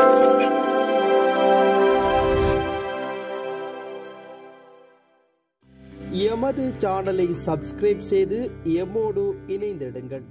எமது சேனலை சப்ஸ்கிரைப் செய்து எம்மோடு இணைந்திடுங்கள்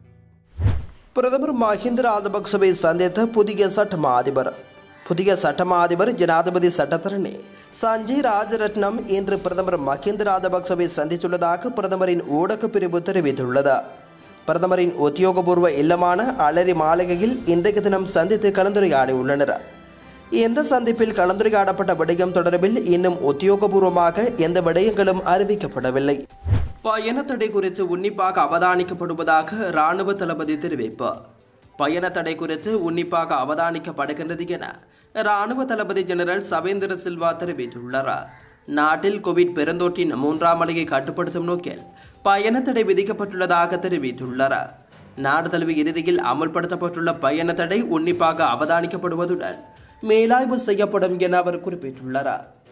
பிரதமர் மஹிந்த ராஜபக்சவை சந்தித்த புதிய சட்டமா அதிபர் புதிய சட்டமா அதிபர் ஜனாதிபதி சட்டத்தரணி சஞ்சய் ராஜரட்னம் இன்று பிரதமர் மஹிந்த ராஜபக்சவை சந்தித்துள்ளதாக பிரதமரின் ஊடகப் பிரிவு தெரிவித்துள்ளது பிரதமரின் உத்தியோகபூர்வ இல்லமான அலரி மாளிகையில் இன்றைய தினம் சந்தித்து கலந்துரையாடியுள்ளனர் இந்த சந்திப்பில் கலந்துரையாடப்பட்ட விடயம் தொடர்பில் இன்னும் உத்தியோகபூர்வமாக எந்த விடயங்களும் அறிவிக்கப்படவில்லை பயண தடை குறித்து உன்னிப்பாக அவதானிக்கப்படுவதாக ராணுவ தளபதி தெரிவிப்பு பயண தடை குறித்து உன்னிப்பாக அவதானிக்கப்படுகின்றது என ராணுவ தளபதி ஜெனரல் சவேந்திர சில்வா தெரிவித்துள்ளார் நாட்டில் கோவிட் பெருந்தொற்றின் மூன்றாம் அலையை கட்டுப்படுத்தும் நோக்கில் பயண தடை விதிக்கப்பட்டுள்ளதாக தெரிவித்துள்ளார் நாடு தழுவிய இறுதியில் அமல்படுத்தப்பட்டுள்ள பயண தடை உன்னிப்பாக அவதானிக்கப்படுவதுடன் மேலாய்வு செய்யப்படும் என அவர் குறிப்பிட்டுள்ளார்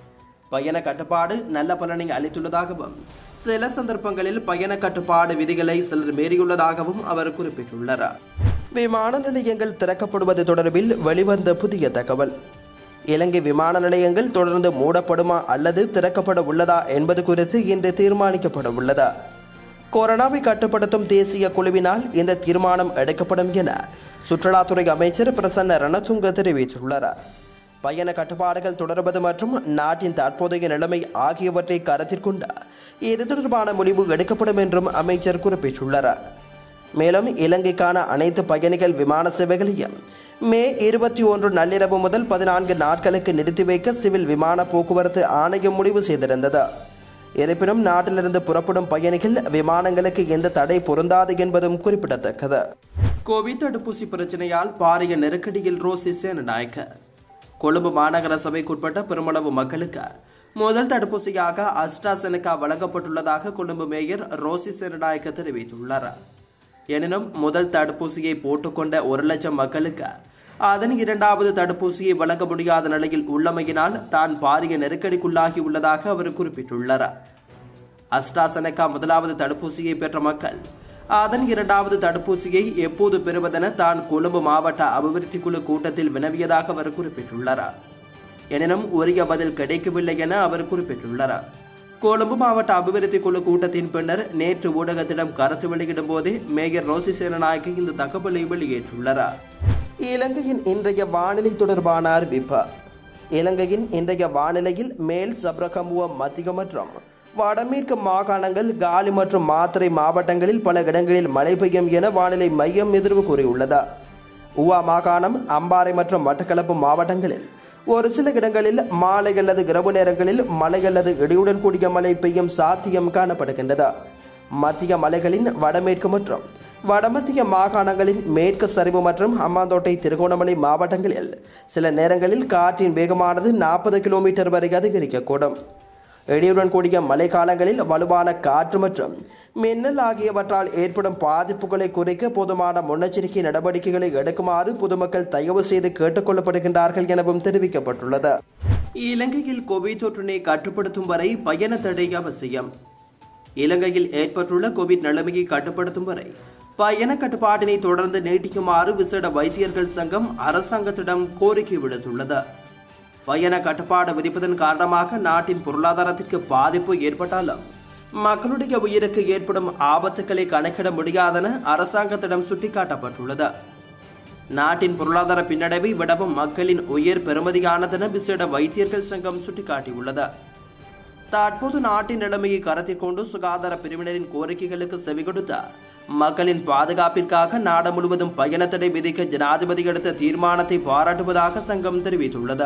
பயண கட்டுப்பாடு நல்ல பலனை அளித்துள்ளதாகவும் சில சந்தர்ப்பங்களில் பயண கட்டுப்பாடு விதிகளை சிலர் மீறியுள்ளதாகவும் அவர் குறிப்பிட்டுள்ளார் விமான நிலையங்கள் திறக்கப்படுவது தொடர்பில் வெளிவந்த புதிய தகவல் இலங்கை விமான நிலையங்கள் தொடர்ந்து மூடப்படுமா அல்லது திறக்கப்பட உள்ளதா என்பது குறித்து இன்று தீர்மானிக்கப்பட உள்ளதா கொரோனாவை கட்டுப்படுத்தும் தேசிய குழுவினால் இந்த தீர்மானம் எடுக்கப்படும் என சுற்றுலாத்துறை அமைச்சர் பிரசன்ன ரணதுங்க தெரிவித்துள்ளார் பயண கட்டுப்பாடுகள் தொடர்வது மற்றும் நாட்டின் தற்போதைய நிலைமை ஆகியவற்றை கருத்தில் கொண்டு இது தொடர்பான முடிவு எடுக்கப்படும் என்றும் அமைச்சர் குறிப்பிட்டுள்ளார் மேலும் இலங்கைக்கான அனைத்து பயணிகள் விமான சேவைகளையும் மே இருபத்தி ஒன்று நள்ளிரவு முதல் பதினான்கு நாட்களுக்கு நிறுத்தி வைக்க சிவில் விமான போக்குவரத்து ஆணையம் முடிவு செய்திருந்தது இருப்பினும் நாட்டிலிருந்து புறப்படும் பயணிகள் விமானங்களுக்கு எந்த தடை பொருந்தாது என்பதும் குறிப்பிடத்தக்கது கோவிட் தடுப்பூசி பிரச்சனையால் பாரிய நெருக்கடியில் ரோசி சேனநாயக்க கொழும்பு மாநகர சபைக்குட்பட்ட பெருமளவு மக்களுக்கு முதல் தடுப்பூசியாக அஸ்ட்ராசெனகா வழங்கப்பட்டுள்ளதாக கொழும்பு மேயர் ரோசி சேனநாயக்க தெரிவித்துள்ளார் எனினும் முதல் தடுப்பூசியை போட்டுக்கொண்ட ஒரு லட்சம் மக்களுக்கு அதன் இரண்டாவது தடுப்பூசியை வழங்க முடியாத நிலையில் உள்ளமையினால் தான் பாரிய நெருக்கடிக்குள்ளாகி உள்ளதாக அவர் குறிப்பிட்டுள்ளார் அஸ்ட்ராசெனகா முதலாவது தடுப்பூசியை பெற்ற மக்கள் அதன் இரண்டாவது தடுப்பூசியை எப்போது பெறுவதென தான் கொழும்பு மாவட்ட அபிவிருத்தி குழு கூட்டத்தில் வினவியதாக அவர் குறிப்பிட்டுள்ளார் எனினும் உரிய பதில் கிடைக்கவில்லை என அவர் குறிப்பிட்டுள்ளார் கொழும்பு மாவட்ட அபிவிருத்தி குழு கூட்டத்தின் பின்னர் நேற்று ஊடகத்திடம் கருத்து வெளியிடும் போதே மேயர் ரோசி சேனநாயக்கு இந்த தகவலை வெளியேற்றுள்ளார் இலங்கையின் இன்றைய வானிலை தொடர்பான அறிவிப்பு இலங்கையின் இன்றைய வானிலையில் மேல் சப்ரகமுவ மத்திய மற்றும் வடமேற்கு மாகாணங்கள் காலி மற்றும் மாத்தறை மாவட்டங்களில் பல இடங்களில் மழை பெய்யும் என வானிலை மையம் எதிர்வு கூறியுள்ளது உவா மாகாணம் அம்பாறை மற்றும் மட்டக்களப்பு மாவட்டங்களில் ஒரு சில இடங்களில் மாலை அல்லது இரவு நேரங்களில் மழை அல்லது இடியுடன் கூடிய மழை பெய்யும் சாத்தியம் காணப்படுகின்றது மத்திய மலைகளின் வடமேற்கு மற்றும் வடமத்திய மாகாணங்களின் மேற்கு சரிவு மற்றும் ஹம்மாந்தோட்டை திருகோணமலை மாவட்டங்களில் சில நேரங்களில் காற்றின் வேகமானது நாற்பது கிலோமீட்டர் வரை அதிகரிக்கக்கூடும் இடியுடன் கூடிய மழைக்காலங்களில் வலுவான காற்று மற்றும் மின்னல் ஆகியவற்றால் ஏற்படும் பாதிப்புகளை குறைக்க போதுமான முன்னெச்சரிக்கை நடவடிக்கைகளை எடுக்குமாறு பொதுமக்கள் தயவு செய்து கேட்டுக்கொள்ளப்படுகின்றார்கள் எனவும் தெரிவிக்கப்பட்டுள்ளது இலங்கையில் கோவிட் தொற்றினை கட்டுப்படுத்தும் வரை பயண தடை அவசியம் இலங்கையில் ஏற்பட்டுள்ள கோவிட் நிலைமையை கட்டுப்படுத்தும் வரை பயண கட்டுப்பாட்டினை தொடர்ந்து நீட்டிக்குமாறு விசேட வைத்தியர்கள் சங்கம் அரசாங்கத்திடம் கோரிக்கை விடுத்துள்ளது பயண கட்டுப்பாடு விதிப்பதன் காரணமாக நாட்டின் பொருளாதாரத்திற்கு பாதிப்பு ஏற்பட்டாலும் மக்களுடைய உயிருக்கு ஏற்படும் ஆபத்துக்களை கணக்கிட முடியாதென அரசாங்கத்திடம் சுட்டிக்காட்டப்பட்டுள்ளது நாட்டின் பொருளாதார பின்னடைவை விடவும் மக்களின் உயிர் பெறுமதியானதென விசேட வைத்தியர்கள் சங்கம் சுட்டிக்காட்டியுள்ளது தற்போது நாட்டின் நிலைமையை கருத்தில் கொண்டு சுகாதார பிரிவினரின் கோரிக்கைகளுக்கு செவி கொடுத்த மக்களின் பாதுகாப்பிற்காக நாடு முழுவதும் பயண தடை விதிக்க ஜனாதிபதி எடுத்த தீர்மானத்தை பாராட்டுவதாக சங்கம் தெரிவித்துள்ளது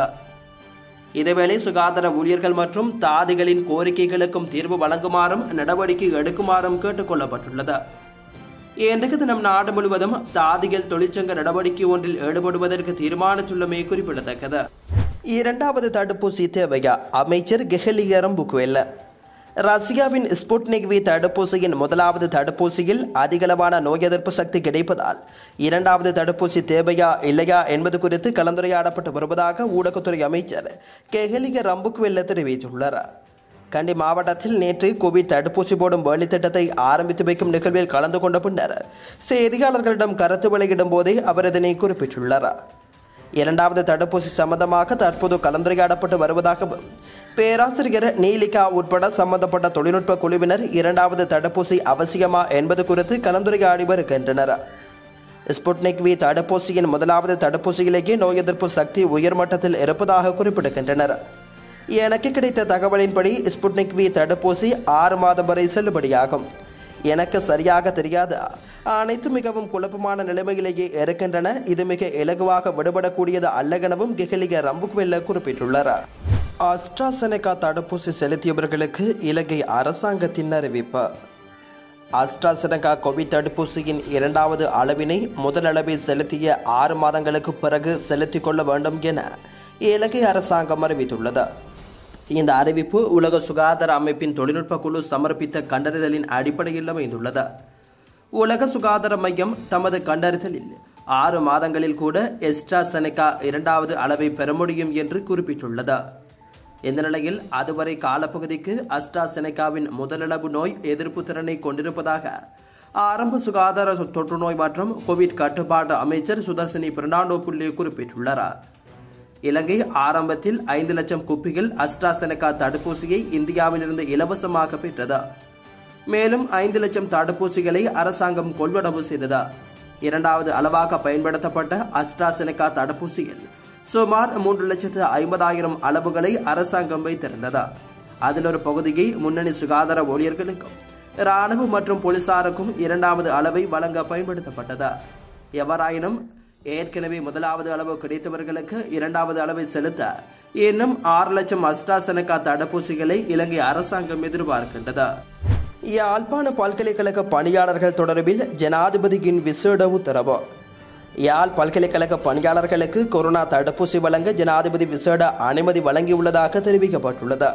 இதேவேளை சுகாதார ஊழியர்கள் மற்றும் தாதிகளின் கோரிக்கைகளுக்கும் தீர்வு வழங்குமாறும் நடவடிக்கை எடுக்குமாறும் கேட்டுக் கொள்ளப்பட்டுள்ளது இன்றைக்கு தினம் நாடு முழுவதும் தாதிகள் தொழிற்சங்க நடவடிக்கை ஒன்றில் ஈடுபடுவதற்கு தீர்மானித்துள்ளமை குறிப்பிடத்தக்கது இரண்டாவது தடுப்பூசி தேவையா அமைச்சர் கெஹலியரம் புக்வெல்ல ரஷ்யாவின் ஸ்புட்னிக் வி தடுப்பூசியின் முதலாவது தடுப்பூசியில் அதிகளவான நோய் எதிர்ப்பு சக்தி கிடைப்பதால் இரண்டாவது தடுப்பூசி தேவையா இல்லையா என்பது குறித்து கலந்துரையாடப்பட்டு வருவதாக ஊடகத்துறை அமைச்சர் கெஹலிய ரம்புக்வெல்ல தெரிவித்துள்ளார் கண்டி மாவட்டத்தில் நேற்று கோவிட் தடுப்பூசி போடும் வேலைத்திட்டத்தை ஆரம்பித்து வைக்கும் நிகழ்வில் கலந்து கொண்ட பின்னர் செய்தியாளர்களிடம் கருத்து வெளியிடும் போதே அவர் இதனை குறிப்பிட்டுள்ளார் இரண்டாவது தடுப்பூசி சம்பந்தமாக தற்போது கலந்துரையாடப்பட்டு வருவதாகவும் பேராசிரியர் நீலிகா உட்பட சம்பந்தப்பட்ட தொழில்நுட்ப குழுவினர் இரண்டாவது தடுப்பூசி அவசியமா என்பது குறித்து கலந்துரையாடி வருகின்றனர் ஸ்புட்னிக் வி தடுப்பூசியின் முதலாவது தடுப்பூசியிலேயே நோய் எதிர்ப்பு சக்தி உயர்மட்டத்தில் இருப்பதாக குறிப்பிடுகின்றனர் எனக்கு கிடைத்த தகவலின்படி ஸ்புட்னிக் வி தடுப்பூசி ஆறு மாதம் வரை செல்லுபடியாகும் எனக்கு சரியாக தெரியாது அனைத்து மிகவும் குழப்பமான நிலைமையிலேயே இருக்கின்றன இது மிக இலகுவாக விடுபடக்கூடியது அல்ல எனவும் கெஹலிய ரம்புக்வெல்ல குறிப்பிட்டுள்ளார் அஸ்ட்ராசெனகா தடுப்பூசி செலுத்தியவர்களுக்கு இலங்கை அரசாங்கத்தின் அறிவிப்பு அஸ்ட்ராசெனகா கோவிட் தடுப்பூசியின் இரண்டாவது அளவினை முதல் அளவில் செலுத்திய ஆறு மாதங்களுக்கு பிறகு செலுத்திக் கொள்ள வேண்டும் என இலங்கை அரசாங்கம் அறிவித்துள்ளது இந்த அறிவிப்பு உலக சுகாதார அமைப்பின் தொழில்நுட்ப குழு சமர்ப்பித்த கண்டறிதலின் அடிப்படையில் அமைந்துள்ளது உலக சுகாதார மையம் தமது கண்டறிதலில் ஆறு மாதங்களில் கூட எஸ்ட்ராசெனகா இரண்டாவது அளவை பெற முடியும் என்று குறிப்பிட்டுள்ளது இந்த நிலையில் அதுவரை காலப்பகுதிக்கு அஸ்ட்ராசெனகாவின் முதலளவு நோய் எதிர்ப்பு திறனை கொண்டிருப்பதாக ஆரம்ப சுகாதார தொற்று நோய் மற்றும் கோவிட் கட்டுப்பாட்டு அமைச்சர் சுதர்சினி பெர்னாண்டோ புள்ளி குறிப்பிட்டுள்ளார் இலங்கை ஆரம்பத்தில் ஐந்து லட்சம் குப்பிகள் அஸ்ட்ராசெனகா தடுப்பூசியை இந்தியாவிலிருந்து இலவசமாக பெற்றது மேலும் ஐந்து லட்சம் தடுப்பூசிகளை அரசாங்கம் கொள்வனவு செய்தது இரண்டாவது அளவாக பயன்படுத்தப்பட்ட அஸ்ட்ராசெனகா தடுப்பூசியில் சுமார் மூன்று லட்சத்து ஐம்பதாயிரம் அளவுகளை அரசாங்கம் வைத்திருந்தது அதில் ஒரு பகுதியை முன்னணி சுகாதார ஊழியர்களுக்கும் இராணுவ மற்றும் போலீசாருக்கும் இரண்டாவது அளவை வழங்க பயன்படுத்தப்பட்டது எவராயினும் ஏற்கனவே முதலாவது அளவு கிடைத்தவர்களுக்கு இரண்டாவது அளவை செலுத்த இன்னும் ஆறு லட்சம் அஸ்ட்ராசெனகா தடுப்பூசிகளை இலங்கை அரசாங்கம் எதிர்பார்க்கின்றது யாழ்ப்பாண பல்கலைக்கழக பணியாளர்கள் தொடர்பில் ஜனாதிபதியின் விசேட உத்தரவு யாழ் பல்கலைக்கழக பணியாளர்களுக்கு கொரோனா தடுப்பூசி வழங்க ஜனாதிபதி விசேட அனுமதி வழங்கியுள்ளதாக தெரிவிக்கப்பட்டுள்ளது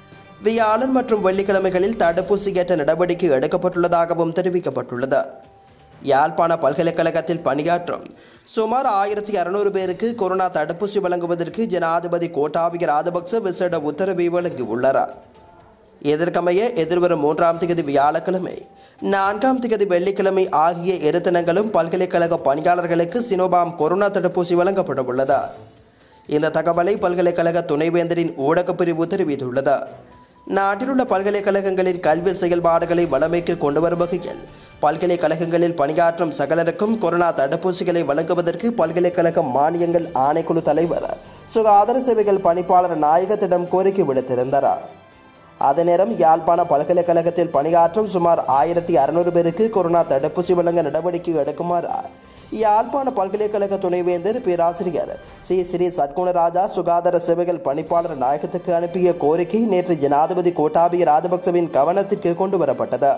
வியாழன் மற்றும் வெள்ளிக்கிழமைகளில் தடுப்பூசி ஏற்ற நடவடிக்கை எடுக்கப்பட்டுள்ளதாகவும் தெரிவிக்கப்பட்டுள்ளது யாழ்ப்பாண பல்கலைக்கழகத்தில் பணியாற்றும் சுமார் ஆயிரத்தி அறுநூறு பேருக்கு கொரோனா தடுப்பூசி வழங்குவதற்கு ஜனாதிபதி கோட்டாபிய ராஜபக்ச விசேட உத்தரவை வழங்கியுள்ளார் எதிர்கமைய எதிர்வரும் மூன்றாம் தேதி வியாழக்கிழமை நான்காம் தேதி வெள்ளிக்கிழமை ஆகிய இரு தினங்களும் பல்கலைக்கழக பணியாளர்களுக்கு சினோபாம் கொரோனா தடுப்பூசி வழங்கப்பட உள்ளது இந்த தகவலை பல்கலைக்கழக துணைவேந்தரின் ஊடகப் பிரிவு தெரிவித்துள்ளது நாட்டிலுள்ள பல்கலைக்கழகங்களின் கல்வி செயல்பாடுகளை வளமைக்கு கொண்டு வரும் வகையில் பல்கலைக்கழகங்களில் பணியாற்றும் சகலருக்கும் கொரோனா தடுப்பூசிகளை வழங்குவதற்கு பல்கலைக்கழக மானியங்கள் ஆணைக்குழு தலைவர் சுகாதார சேவைகள் பணிப்பாளர் நாயகத்திடம் கோரிக்கை விடுத்திருந்தார் அதே நேரம் யாழ்ப்பாண பல்கலைக்கழகத்தில் பணியாற்றும் சுமார் ஆயிரத்தி அறுநூறு பேருக்கு கொரோனா தடுப்பூசி வழங்க நடவடிக்கை எடுக்குமாறு யாழ்ப்பாண பல்கலைக்கழக துணைவேந்தர் பேராசிரியர் சி ஸ்ரீ சட்குணராஜா சுகாதார சேவைகள் பணிப்பாளர் நாயகத்துக்கு அனுப்பிய கோரிக்கை நேற்று ஜனாதிபதி கோட்டாபிய ராஜபக்சவின் கவனத்திற்கு கொண்டு வரப்பட்டது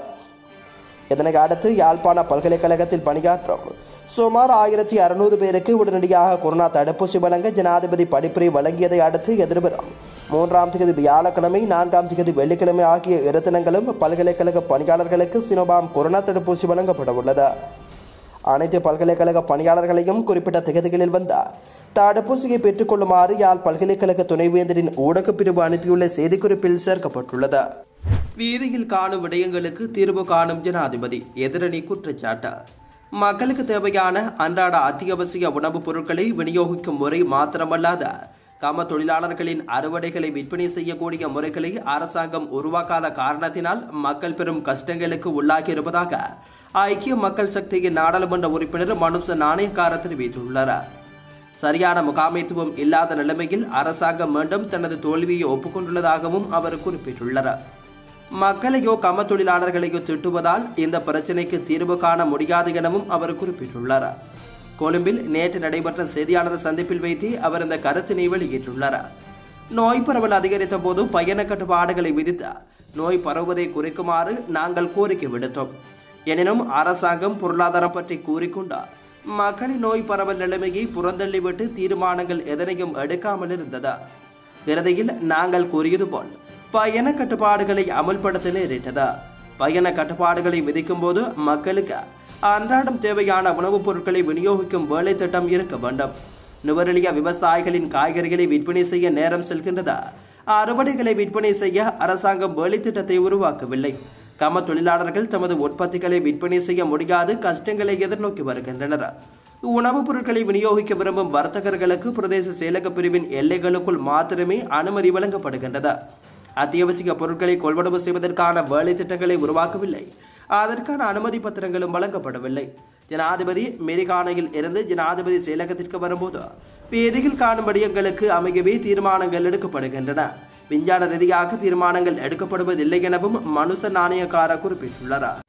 இதனை அடுத்து யாழ்ப்பாண பல்கலைக்கழகத்தில் பணியாற்றும் சுமார் ஆயிரத்தி அறுநூறு பேருக்கு உடனடியாக கொரோனா தடுப்பூசி வழங்க ஜனாதிபதி படிப்புரை வழங்கியதை அடுத்து எதிர்வரும் மூன்றாம் தேதி வியாழக்கிழமை நான்காம் தேதி வெள்ளிக்கிழமை ஆகிய இரு தினங்களும் பல்கலைக்கழக பணியாளர்களுக்கு சினோபாம் கொரோனா தடுப்பூசி வழங்கப்பட உள்ளது அனைத்து பல்கலைக்கழக பணியாளர்களையும் குறிப்பிட்ட திகதிகளில் வந்த தடுப்பூசியை பெற்றுக்கொள்ளுமாறு யாழ் பல்கலைக்கழக துணைவேந்தரின் ஊடகப் பிரிவு அனுப்பியுள்ள செய்திக்குறிப்பில் சேர்க்கப்பட்டுள்ளது வீதியில் காணும் விடயங்களுக்கு தீர்வு காணும் ஜனாதிபதி எதிரணி குற்றச்சாட்டு மக்களுக்கு தேவையான அன்றாட அத்தியாவசிய உணவுப் பொருட்களை விநியோகிக்கும் முறை மாத்திரமல்லாத கம தொழிலாளர்களின் அறுவடைகளை விற்பனை செய்யக்கூடிய முறைகளை அரசாங்கம் உருவாக்காத காரணத்தினால் மக்கள் பெரும் கஷ்டங்களுக்கு உள்ளாகி இருப்பதாக ஐக்கிய மக்கள் சக்தியின் நாடாளுமன்ற உறுப்பினர் மனுச நாணயக்கார தெரிவித்துள்ளார் சரியான முகாமைத்துவம் இல்லாத நிலைமையில் அரசாங்கம் மீண்டும் தனது தோல்வியை ஒப்புக்கொண்டுள்ளதாகவும் அவர் குறிப்பிட்டுள்ளார் மக்களையோ கம தொழிலாளர்களையோ திட்டுவதால் இந்த பிரச்சினைக்கு தீர்வு காண முடியாது எனவும் அவர் குறிப்பிட்டுள்ளார் கொழும்பில் நேற்று நடைபெற்ற செய்தியாளர் சந்திப்பில் வைத்து அவர் இந்த கருத்தினை வெளியிட்டுள்ளார் நோய் பரவல் அதிகரித்த போது பயண கட்டுப்பாடுகளை விதித்த நோய் பரவுவதை குறைக்குமாறு நாங்கள் கோரிக்கை விடுத்தோம் எனினும் அரசாங்கம் பொருளாதாரம் பற்றி கூறிக்கொண்டார் மக்களின் நோய் பரவல் நிலைமையை புறந்தள்ளிவிட்டு தீர்மானங்கள் எதனையும் எடுக்காமல் இருந்தது இறுதியில் நாங்கள் கூறியது போல் பயண கட்டுப்பாடுகளை அமல்படுத்த நேரிட்டது பயண கட்டுப்பாடுகளை விதிக்கும் போது மக்களுக்கு அன்றாடம் தேவையான உணவுப் பொருட்களை விநியோகிக்கும் வேலை திட்டம் இருக்க வேண்டும் நுவரெலியா விவசாயிகளின் காய்கறிகளை விற்பனை செய்ய நேரம் செல்கின்றது அறுவடைகளை விற்பனை செய்ய அரசாங்கம் வேலை திட்டத்தை உருவாக்கவில்லை கம தொழிலாளர்கள் தமது உற்பத்திகளை விற்பனை செய்ய முடியாது கஷ்டங்களை எதிர்நோக்கி வருகின்றனர் உணவுப் பொருட்களை விநியோகிக்க விரும்பும் வர்த்தகர்களுக்கு பிரதேச செயலக பிரிவின் எல்லைகளுக்குள் மாத்திரமே அனுமதி வழங்கப்படுகின்றது அத்தியாவசிய பொருட்களை கொள்வனவு செய்வதற்கான வேலை திட்டங்களை உருவாக்கவில்லை அதற்கான அனுமதி பத்திரங்களும் வழங்கப்படவில்லை ஜனாதிபதி மெரிகானையில் இருந்து ஜனாதிபதி செயலகத்திற்கு வரும்போது வேதியில் காணும் விடயங்களுக்கு அமையவே தீர்மானங்கள் எடுக்கப்படுகின்றன விஞ்ஞான ரீதியாக தீர்மானங்கள் எடுக்கப்படுவதில்லை எனவும் மனுச நாணயக்கார குறிப்பிட்டுள்ளார்